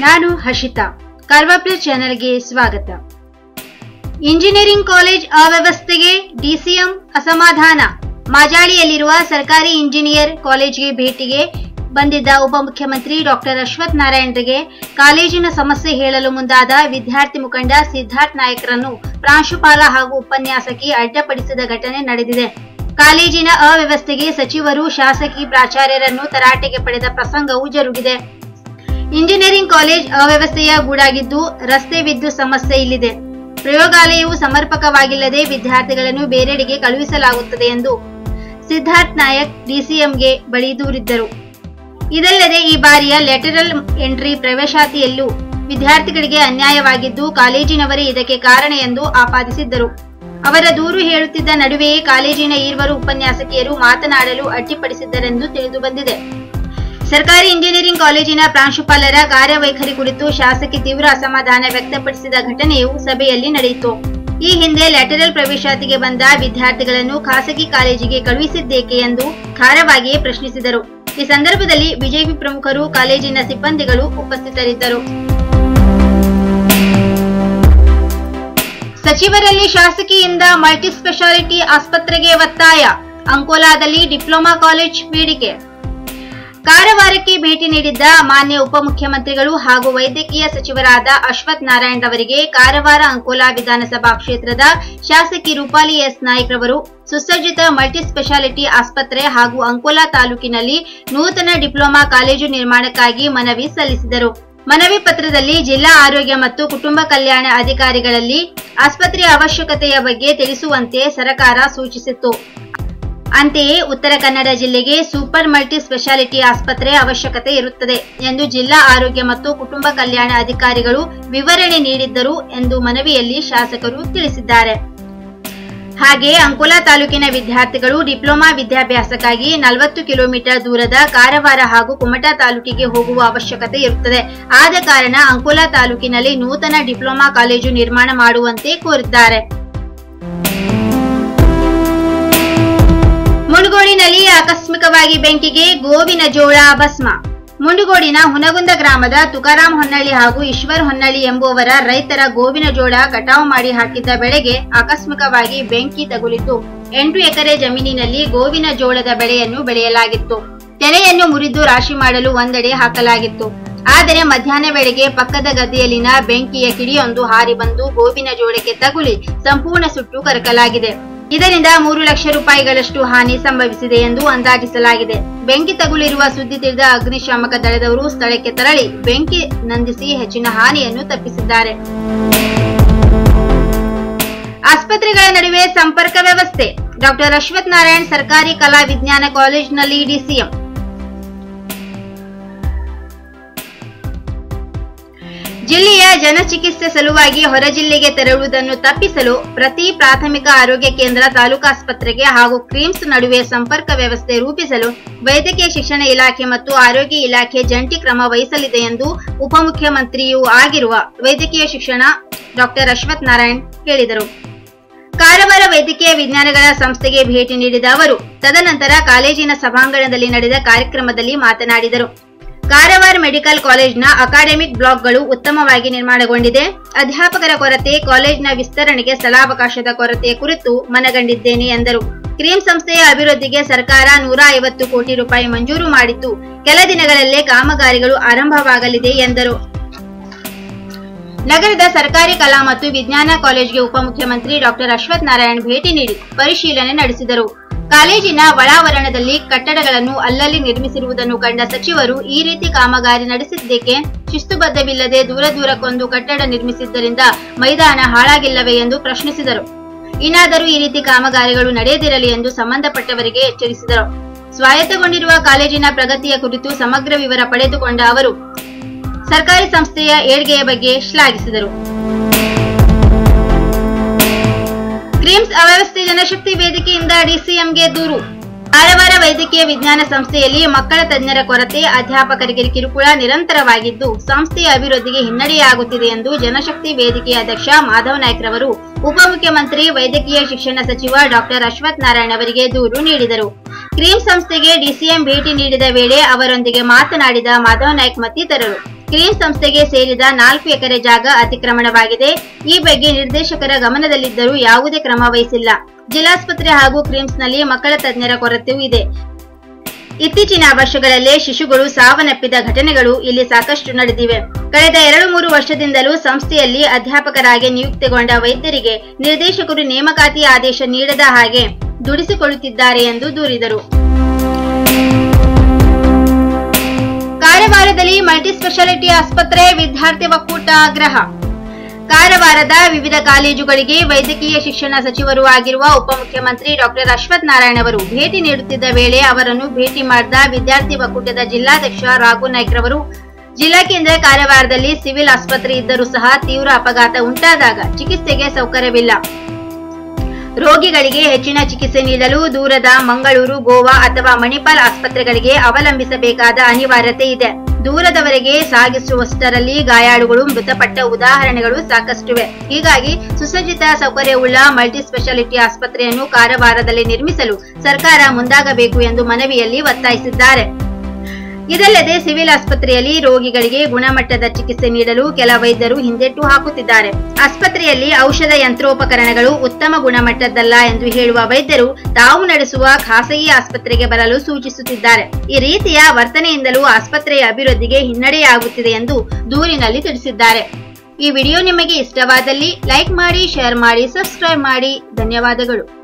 ನಾನು ಹರ್ಷಿತಾ ಕಾರ್ವಾಪ್ಲ ಚಾನೆಲ್ಗೆ ಸ್ವಾಗತ ಇಂಜಿನಿಯರಿಂಗ್ ಕಾಲೇಜ್ ಅವ್ಯವಸ್ಥೆಗೆ ಡಿಸಿಎಂ ಅಸಮಾಧಾನ ಮಾಜಾಳಿಯಲ್ಲಿರುವ ಸರ್ಕಾರಿ ಇಂಜಿನಿಯರ್ ಕಾಲೇಜ್ಗೆ ಭೇಟಿಗೆ ಬಂದಿದ್ದ ಉಪಮುಖ್ಯಮಂತ್ರಿ ಡಾಕ್ಟರ್ ಅಶ್ವಥ್ ನಾರಾಯಣರಿಗೆ ಕಾಲೇಜಿನ ಸಮಸ್ಯೆ ಹೇಳಲು ಮುಂದಾದ ವಿದ್ಯಾರ್ಥಿ ಮುಖಂಡ ಸಿದ್ಧಾರ್ಥ್ ನಾಯಕ್ರನ್ನು ಪ್ರಾಂಶುಪಾಲ ಹಾಗೂ ಉಪನ್ಯಾಸಕಿ ಅಡ್ಡಪಡಿಸಿದ ಘಟನೆ ನಡೆದಿದೆ ಕಾಲೇಜಿನ ಅವ್ಯವಸ್ಥೆಗೆ ಸಚಿವರು ಶಾಸಕಿ ಪ್ರಾಚಾರ್ಯರನ್ನು ತರಾಟೆಗೆ ಪಡೆದ ಪ್ರಸಂಗವೂ ಜರುಗಿದೆ ಇಂಜಿನಿಯರಿಂಗ್ ಕಾಲೇಜ್ ಅವ್ಯವಸ್ಥೆಯ ಗೂಡಾಗಿದ್ದು ರಸ್ತೆ ವಿದ್ಯುತ್ ಸಮಸ್ಯೆ ಇಲ್ಲಿದೆ ಪ್ರಯೋಗಾಲಯವು ಸಮರ್ಪಕವಾಗಿಲ್ಲದೆ ವಿದ್ಯಾರ್ಥಿಗಳನ್ನು ಬೇರೆಡೆಗೆ ಕಳುಹಿಸಲಾಗುತ್ತದೆ ಎಂದು ಸಿದ್ಧಾರ್ಥ್ ನಾಯಕ್ ಡಿಸಿಎಂಗೆ ಬಳಿ ದೂರಿದ್ದರು ಇದಲ್ಲದೆ ಈ ಬಾರಿಯ ಲೆಟರಲ್ ಎಂಟ್ರಿ ಪ್ರವೇಶಾತಿಯಲ್ಲೂ ವಿದ್ಯಾರ್ಥಿಗಳಿಗೆ ಅನ್ಯಾಯವಾಗಿದ್ದು ಕಾಲೇಜಿನವರೇ ಇದಕ್ಕೆ ಕಾರಣ ಎಂದು ಆಪಾದಿಸಿದ್ದರು ಅವರ ದೂರು ಹೇಳುತ್ತಿದ್ದ ನಡುವೆಯೇ ಕಾಲೇಜಿನ ಈರ್ವರು ಉಪನ್ಯಾಸಕಿಯರು ಮಾತನಾಡಲು ಅಡ್ಡಿಪಡಿಸಿದ್ದರೆಂದು ತಿಳಿದುಬಂದಿದೆ ಸರ್ಕಾರಿ ಇಂಜಿನಿಯರಿಂಗ್ ಕಾಲೇಜಿನ ಪ್ರಾಂಶುಪಾಲರ ಕಾರ್ಯವೈಖರಿ ಕುರಿತು ಶಾಸಕಿ ತೀವ್ರ ಅಸಮಾಧಾನ ವ್ಯಕ್ತಪಡಿಸಿದ ಘಟನೆಯು ಸಭೆಯಲ್ಲಿ ನಡೆಯಿತು ಈ ಹಿಂದೆ ಲ್ಯಾಟರಲ್ ಪ್ರವೇಶಾತಿಗೆ ಬಂದ ವಿದ್ಯಾರ್ಥಿಗಳನ್ನು ಖಾಸಗಿ ಕಾಲೇಜಿಗೆ ಕಳುಹಿಸಿದ್ದೇಕೆ ಎಂದು ಖಾರವಾಗಿಯೇ ಪ್ರಶ್ನಿಸಿದರು ಈ ಸಂದರ್ಭದಲ್ಲಿ ಬಿಜೆಪಿ ಪ್ರಮುಖರು ಕಾಲೇಜಿನ ಸಿಬ್ಬಂದಿಗಳು ಉಪಸ್ಥಿತರಿದ್ದರು ಸಚಿವರಲ್ಲಿ ಶಾಸಕಿಯಿಂದ ಮಲ್ಟಿ ಸ್ಪೆಷಾಲಿಟಿ ಆಸ್ಪತ್ರೆಗೆ ಒತ್ತಾಯ ಅಂಕೋಲಾದಲ್ಲಿ ಡಿಪ್ಲೊಮಾ ಕಾಲೇಜ್ ಬೇಡಿಕೆ ಕಾರವಾರಕ್ಕೆ ಭೇಟಿ ನೀಡಿದ್ದ ಮಾನ್ಯ ಉಪಮುಖ್ಯಮಂತ್ರಿಗಳು ಹಾಗೂ ವೈದ್ಯಕೀಯ ಸಚಿವರಾದ ಅಶ್ವಥ್ ನಾರಾಯಣ್ ಅವರಿಗೆ ಕಾರವಾರ ಅಂಕೋಲಾ ವಿಧಾನಸಭಾ ಕ್ಷೇತ್ರದ ಶಾಸಕಿ ರೂಪಾಲಿ ಎಸ್ ನಾಯ್ಕ್ ರವರು ಸುಸಜ್ಜಿತ ಮಲ್ಟಿ ಸ್ಪೆಷಾಲಿಟಿ ಆಸ್ಪತ್ರೆ ಹಾಗೂ ಅಂಕೋಲಾ ತಾಲೂಕಿನಲ್ಲಿ ನೂತನ ಡಿಪ್ಲೊಮಾ ಕಾಲೇಜು ನಿರ್ಮಾಣಕ್ಕಾಗಿ ಮನವಿ ಸಲ್ಲಿಸಿದರು ಮನವಿ ಪತ್ರದಲ್ಲಿ ಜಿಲ್ಲಾ ಆರೋಗ್ಯ ಮತ್ತು ಕುಟುಂಬ ಕಲ್ಯಾಣ ಅಧಿಕಾರಿಗಳಲ್ಲಿ ಆಸ್ಪತ್ರೆಯ ಅವಶ್ಯಕತೆಯ ಬಗ್ಗೆ ತಿಳಿಸುವಂತೆ ಸರ್ಕಾರ ಸೂಚಿಸಿತ್ತು ಅಂತೆಯೇ ಉತ್ತರ ಕನ್ನಡ ಜಿಲ್ಲೆಗೆ ಸೂಪರ್ ಮಲ್ಟಿ ಸ್ಪೆಷಾಲಿಟಿ ಆಸ್ಪತ್ರೆ ಅವಶ್ಯಕತೆ ಇರುತ್ತದೆ ಎಂದು ಜಿಲ್ಲಾ ಆರೋಗ್ಯ ಮತ್ತು ಕುಟುಂಬ ಕಲ್ಯಾಣ ಅಧಿಕಾರಿಗಳು ವಿವರಣೆ ನೀಡಿದ್ದರು ಎಂದು ಮನವಿಯಲ್ಲಿ ಶಾಸಕರು ತಿಳಿಸಿದ್ದಾರೆ ಹಾಗೆಯೇ ಅಂಕೋಲಾ ತಾಲೂಕಿನ ವಿದ್ಯಾರ್ಥಿಗಳು ಡಿಪ್ಲೊಮಾ ವಿದ್ಯಾಭ್ಯಾಸಕ್ಕಾಗಿ ನಲವತ್ತು ಕಿಲೋಮೀಟರ್ ದೂರದ ಕಾರವಾರ ಹಾಗೂ ಕುಮಟಾ ತಾಲೂಕಿಗೆ ಹೋಗುವ ಅವಶ್ಯಕತೆ ಇರುತ್ತದೆ ಆದ ಕಾರಣ ಅಂಕೋಲಾ ತಾಲೂಕಿನಲ್ಲಿ ನೂತನ ಡಿಪ್ಲೊಮಾ ಕಾಲೇಜು ನಿರ್ಮಾಣ ಮಾಡುವಂತೆ ಕೋರಿದ್ದಾರೆ ಮುಂಡಗೋಡಿನಲ್ಲಿ ಆಕಸ್ಮಿಕವಾಗಿ ಬೆಂಕಿಗೆ ಗೋವಿನ ಜೋಳ ಭಸ್ಮ ಮುಂಡಗೋಡಿನ ಹುನಗುಂದ ಗ್ರಾಮದ ತುಕಾರಾಂ ಹೊನ್ನಳ್ಳಿ ಹಾಗೂ ಈಶ್ವರ್ ಹೊನ್ನಳ್ಳಿ ಎಂಬುವವರ ರೈತರ ಗೋವಿನ ಜೋಳ ಕಟಾವು ಮಾಡಿ ಹಾಕಿದ್ದ ಬೆಳೆಗೆ ಆಕಸ್ಮಿಕವಾಗಿ ಬೆಂಕಿ ತಗುಲಿತು ಎಂಟು ಎಕರೆ ಜಮೀನಿನಲ್ಲಿ ಗೋವಿನ ಜೋಳದ ಬೆಳೆಯನ್ನು ಬೆಳೆಯಲಾಗಿತ್ತು ತೆನೆಯನ್ನು ಮುರಿದು ರಾಶಿ ಮಾಡಲು ಒಂದೆಡೆ ಹಾಕಲಾಗಿತ್ತು ಆದರೆ ಮಧ್ಯಾಹ್ನ ವೇಳೆಗೆ ಪಕ್ಕದ ಗದ್ದೆಯಲ್ಲಿನ ಬೆಂಕಿಯ ಕಿಡಿಯೊಂದು ಹಾರಿ ಬಂದು ಗೋವಿನ ಜೋಳಕ್ಕೆ ತಗುಲಿ ಸಂಪೂರ್ಣ ಸುಟ್ಟು ಕರಕಲಾಗಿದೆ ಇದರಿಂದ ಮೂರು ಲಕ್ಷ ರೂಪಾಯಿಗಳಷ್ಟು ಹಾನಿ ಸಂಭವಿಸಿದೆ ಎಂದು ಅಂದಾಜಿಸಲಾಗಿದೆ ಬೆಂಕಿ ತಗುಲಿರುವ ಸುದ್ದಿ ತಿಳಿದ ಅಗ್ನಿಶಾಮಕ ದಳದವರು ಸ್ಥಳಕ್ಕೆ ತೆರಳಿ ಬೆಂಕಿ ನಂದಿಸಿ ಹೆಚ್ಚಿನ ಹಾನಿಯನ್ನು ತಪ್ಪಿಸಿದ್ದಾರೆ ಆಸ್ಪತ್ರೆಗಳ ನಡುವೆ ಸಂಪರ್ಕ ವ್ಯವಸ್ಥೆ ಡಾಕ್ಟರ್ ಅಶ್ವಥ್ ನಾರಾಯಣ್ ಸರ್ಕಾರಿ ಕಲಾ ವಿಜ್ಞಾನ ಕಾಲೇಜಿನಲ್ಲಿ ಡಿಸಿಎಂ ಜಿಲ್ಲೆಯ ಜನಚಿಕಿತ್ಸೆ ಸಲುವಾಗಿ ಹೊರ ಜಿಲ್ಲೆಗೆ ತೆರಳುವುದನ್ನು ತಪ್ಪಿಸಲು ಪ್ರತಿ ಪ್ರಾಥಮಿಕ ಆರೋಗ್ಯ ಕೇಂದ್ರ ತಾಲೂಕಾಸ್ಪತ್ರೆಗೆ ಹಾಗೂ ಕ್ರೀಮ್ಸ್ ನಡುವೆ ಸಂಪರ್ಕ ವ್ಯವಸ್ಥೆ ರೂಪಿಸಲು ವೈದ್ಯಕೀಯ ಶಿಕ್ಷಣ ಇಲಾಖೆ ಮತ್ತು ಆರೋಗ್ಯ ಇಲಾಖೆ ಜಂಟಿ ಕ್ರಮ ವಹಿಸಲಿದೆ ಎಂದು ಉಪಮುಖ್ಯಮಂತ್ರಿಯೂ ಆಗಿರುವ ವೈದ್ಯಕೀಯ ಶಿಕ್ಷಣ ಡಾಕ್ಟರ್ ಅಶ್ವಥ್ ನಾರಾಯಣ್ ಹೇಳಿದರು ಕಾರವಾರ ವೈದ್ಯಕೀಯ ವಿಜ್ಞಾನಗಳ ಸಂಸ್ಥೆಗೆ ಭೇಟಿ ನೀಡಿದ ಅವರು ತದನಂತರ ಕಾಲೇಜಿನ ಸಭಾಂಗಣದಲ್ಲಿ ನಡೆದ ಕಾರ್ಯಕ್ರಮದಲ್ಲಿ ಮಾತನಾಡಿದರು ಕಾರವಾರ ಮೆಡಿಕಲ್ ಕಾಲೇಜ್ನ ಅಕಾಡೆಮಿಕ್ ಬ್ಲಾಕ್ಗಳು ಉತ್ತಮವಾಗಿ ನಿರ್ಮಾಣಗೊಂಡಿದೆ ಅಧ್ಯಾಪಕರ ಕೊರತೆ ಕಾಲೇಜ್ನ ವಿಸ್ತರಣೆಗೆ ಸ್ಥಳಾವಕಾಶದ ಕೊರತೆ ಕುರಿತು ಮನಗಂಡಿದ್ದೇನೆ ಎಂದರು ಕ್ರೀಮ್ ಸಂಸ್ಥೆಯ ಅಭಿವೃದ್ಧಿಗೆ ಸರ್ಕಾರ ನೂರ ಐವತ್ತು ಕೋಟಿ ರೂಪಾಯಿ ಮಂಜೂರು ಮಾಡಿದ್ದು ಕೆಲ ದಿನಗಳಲ್ಲೇ ಕಾಮಗಾರಿಗಳು ಆರಂಭವಾಗಲಿದೆ ಎಂದರು ನಗರದ ಸರ್ಕಾರಿ ಕಲಾ ಮತ್ತು ವಿಜ್ಞಾನ ಕಾಲೇಜಿಗೆ ಉಪಮುಖ್ಯಮಂತ್ರಿ ಡಾಕ್ಟರ್ ಅಶ್ವಥ್ ನಾರಾಯಣ್ ಭೇಟಿ ನೀಡಿ ಪರಿಶೀಲನೆ ನಡೆಸಿದರು ಕಾಲೇಜಿನ ಒಳಾವರಣದಲ್ಲಿ ಕಟ್ಟಡಗಳನ್ನು ಅಲ್ಲಲ್ಲಿ ನಿರ್ಮಿಸಿರುವುದನ್ನು ಕಂಡ ಸಚಿವರು ಈ ರೀತಿ ಕಾಮಗಾರಿ ನಡೆಸಿದ್ದೇಕೆ ಶಿಸ್ತುಬದ್ಧವಿಲ್ಲದೆ ದೂರ ದೂರಕ್ಕೊಂದು ಕಟ್ಟಡ ನಿರ್ಮಿಸಿದ್ದರಿಂದ ಮೈದಾನ ಹಾಳಾಗಿಲ್ಲವೇ ಎಂದು ಪ್ರಶ್ನಿಸಿದರು ಇನ್ನಾದರೂ ಈ ರೀತಿ ಕಾಮಗಾರಿಗಳು ನಡೆಯದಿರಲಿ ಎಂದು ಸಂಬಂಧಪಟ್ಟವರಿಗೆ ಎಚ್ಚರಿಸಿದರು ಸ್ವಾಯತ್ತಗೊಂಡಿರುವ ಕಾಲೇಜಿನ ಪ್ರಗತಿಯ ಕುರಿತು ಸಮಗ್ರ ವಿವರ ಪಡೆದುಕೊಂಡ ಅವರು ಸರ್ಕಾರಿ ಸಂಸ್ಥೆಯ ಏಳ್ಗೆಯ ಬಗ್ಗೆ ಶ್ಲಾಘಿಸಿದರು ಕ್ರೀಮ್ಸ್ ಅವ್ಯವಸ್ಥೆ ಜನಶಕ್ತಿ ವೇದಿಕೆಯಿಂದ ಡಿಸಿಎಂಗೆ ದೂರು ಕಾರವಾರ ವೈದ್ಯಕೀಯ ವಿಜ್ಞಾನ ಸಂಸ್ಥೆಯಲ್ಲಿ ಮಕ್ಕಳ ತಜ್ಞರ ಕೊರತೆ ಅಧ್ಯಾಪಕರಿಗೆ ಕಿರುಕುಳ ನಿರಂತರವಾಗಿದ್ದು ಸಂಸ್ಥೆಯ ಅಭಿವೃದ್ಧಿಗೆ ಹಿನ್ನಡೆಯಾಗುತ್ತಿದೆ ಎಂದು ಜನಶಕ್ತಿ ವೇದಿಕೆಯ ಅಧ್ಯಕ್ಷ ಮಾಧವ್ ನಾಯ್ಕ್ ರವರು ಉಪಮುಖ್ಯಮಂತ್ರಿ ವೈದ್ಯಕೀಯ ಶಿಕ್ಷಣ ಸಚಿವ ಡಾಕ್ಟರ್ ಅಶ್ವಥ್ ನಾರಾಯಣ್ ಅವರಿಗೆ ದೂರು ನೀಡಿದರು ಕ್ರೀಮ್ ಸಂಸ್ಥೆಗೆ ಡಿಸಿಎಂ ಭೇಟಿ ನೀಡಿದ ವೇಳೆ ಅವರೊಂದಿಗೆ ಮಾತನಾಡಿದ ಮಾಧವ್ ನಾಯ್ಕ್ ಮತ್ತಿತರರು ಕ್ರೀಮ್ ಸಂಸ್ಥೆಗೆ ಸೇರಿದ ನಾಲ್ಕು ಎಕರೆ ಜಾಗ ಅತಿಕ್ರಮಣವಾಗಿದೆ ಈ ಬಗ್ಗೆ ನಿರ್ದೇಶಕರ ಗಮನದಲ್ಲಿದ್ದರೂ ಯಾವುದೇ ಕ್ರಮ ವಹಿಸಿಲ್ಲ ಜಿಲ್ಲಾಸ್ಪತ್ರೆ ಹಾಗೂ ಕ್ರೀಮ್ಸ್ನಲ್ಲಿ ಮಕ್ಕಳ ತಜ್ಞರ ಕೊರತೆಯೂ ಇದೆ ಇತ್ತೀಚಿನ ವರ್ಷಗಳಲ್ಲೇ ಶಿಶುಗಳು ಸಾವನ್ನಪ್ಪಿದ ಘಟನೆಗಳು ಇಲ್ಲಿ ಸಾಕಷ್ಟು ನಡೆದಿವೆ ಕಳೆದ ಎರಡು ಮೂರು ವರ್ಷದಿಂದಲೂ ಸಂಸ್ಥೆಯಲ್ಲಿ ಅಧ್ಯಾಪಕರಾಗಿ ನಿಯುಕ್ತಿಗೊಂಡ ವೈದ್ಯರಿಗೆ ನಿರ್ದೇಶಕರು ನೇಮಕಾತಿ ಆದೇಶ ನೀಡದ ಹಾಗೆ ದುಡಿಸಿಕೊಳ್ಳುತ್ತಿದ್ದಾರೆ ಎಂದು ದೂರಿದರು ಕಾರವಾರದಲ್ಲಿ ಮಲ್ಟಿಸ್ಪೆಷಾಲಿಟಿ ಆಸ್ಪತ್ರೆ ವಿದ್ಯಾರ್ಥಿ ಒಕ್ಕೂಟ ಆಗ್ರಹ ಕಾರವಾರದ ವಿವಿಧ ಕಾಲೇಜುಗಳಿಗೆ ವೈದ್ಯಕೀಯ ಶಿಕ್ಷಣ ಸಚಿವರು ಆಗಿರುವ ಉಪಮುಖ್ಯಮಂತ್ರಿ ಡಾಕ್ಟರ್ ಅಶ್ವಥ್ ನಾರಾಯಣ ಅವರು ಭೇಟಿ ನೀಡುತ್ತಿದ್ದ ವೇಳೆ ಅವರನ್ನು ಭೇಟಿ ಮಾಡಿದ ವಿದ್ಯಾರ್ಥಿ ಒಕ್ಕೂಟದ ಜಿಲ್ಲಾಧ್ಯಕ್ಷ ರಾಘು ನಾಯ್ಕ್ ರವರು ಜಿಲ್ಲಾ ಕೇಂದ್ರ ಕಾರವಾರದಲ್ಲಿ ಸಿವಿಲ್ ಆಸ್ಪತ್ರೆ ಇದ್ದರೂ ಸಹ ತೀವ್ರ ಅಪಘಾತ ಉಂಟಾದಾಗ ಚಿಕಿತ್ಸೆಗೆ ಸೌಕರ್ಯವಿಲ್ಲ ರೋಗಿಗಳಿಗೆ ಹೆಚ್ಚಿನ ಚಿಕಿತ್ಸೆ ನೀಡಲು ದೂರದ ಮಂಗಳೂರು ಗೋವಾ ಅಥವಾ ಮಣಿಪಾಲ್ ಆಸ್ಪತ್ರೆಗಳಿಗೆ ಅವಲಂಬಿಸಬೇಕಾದ ಅನಿವಾರ್ಯತೆ ಇದೆ ದೂರದವರೆಗೆ ಸಾಗಿಸುವಷ್ಟರಲ್ಲಿ ಗಾಯಾಳುಗಳು ಮೃತಪಟ್ಟ ಉದಾಹರಣೆಗಳು ಸಾಕಷ್ಟಿವೆ ಹೀಗಾಗಿ ಸುಸಜ್ಜಿತ ಸೌಕರ್ಯವುಳ್ಳ ಮಲ್ಟಿಸ್ಪೆಷಾಲಿಟಿ ಆಸ್ಪತ್ರೆಯನ್ನು ಕಾರವಾರದಲ್ಲಿ ನಿರ್ಮಿಸಲು ಸರ್ಕಾರ ಮುಂದಾಗಬೇಕು ಎಂದು ಮನವಿಯಲ್ಲಿ ಒತ್ತಾಯಿಸಿದ್ದಾರೆ ಇದಲ್ಲದೆ ಸಿವಿಲ್ ಆಸ್ಪತ್ರೆಯಲ್ಲಿ ರೋಗಿಗಳಿಗೆ ಗುಣಮಟ್ಟದ ಚಿಕಿತ್ಸೆ ನೀಡಲು ಕೆಲ ವೈದ್ಯರು ಹಿಂದೆಟ್ಟು ಹಾಕುತ್ತಿದ್ದಾರೆ ಆಸ್ಪತ್ರೆಯಲ್ಲಿ ಔಷಧ ಯಂತ್ರೋಪಕರಣಗಳು ಉತ್ತಮ ಗುಣಮಟ್ಟದ್ದಲ್ಲ ಎಂದು ಹೇಳುವ ವೈದ್ಯರು ತಾವು ನಡೆಸುವ ಖಾಸಗಿ ಆಸ್ಪತ್ರೆಗೆ ಬರಲು ಸೂಚಿಸುತ್ತಿದ್ದಾರೆ ಈ ರೀತಿಯ ವರ್ತನೆಯಿಂದಲೂ ಆಸ್ಪತ್ರೆಯ ಅಭಿವೃದ್ಧಿಗೆ ಹಿನ್ನಡೆಯಾಗುತ್ತಿದೆ ಎಂದು ದೂರಿನಲ್ಲಿ ತಿಳಿಸಿದ್ದಾರೆ ಈ ವಿಡಿಯೋ ನಿಮಗೆ ಇಷ್ಟವಾದಲ್ಲಿ ಲೈಕ್ ಮಾಡಿ ಶೇರ್ ಮಾಡಿ ಸಬ್ಸ್ಕ್ರೈಬ್ ಮಾಡಿ ಧನ್ಯವಾದಗಳು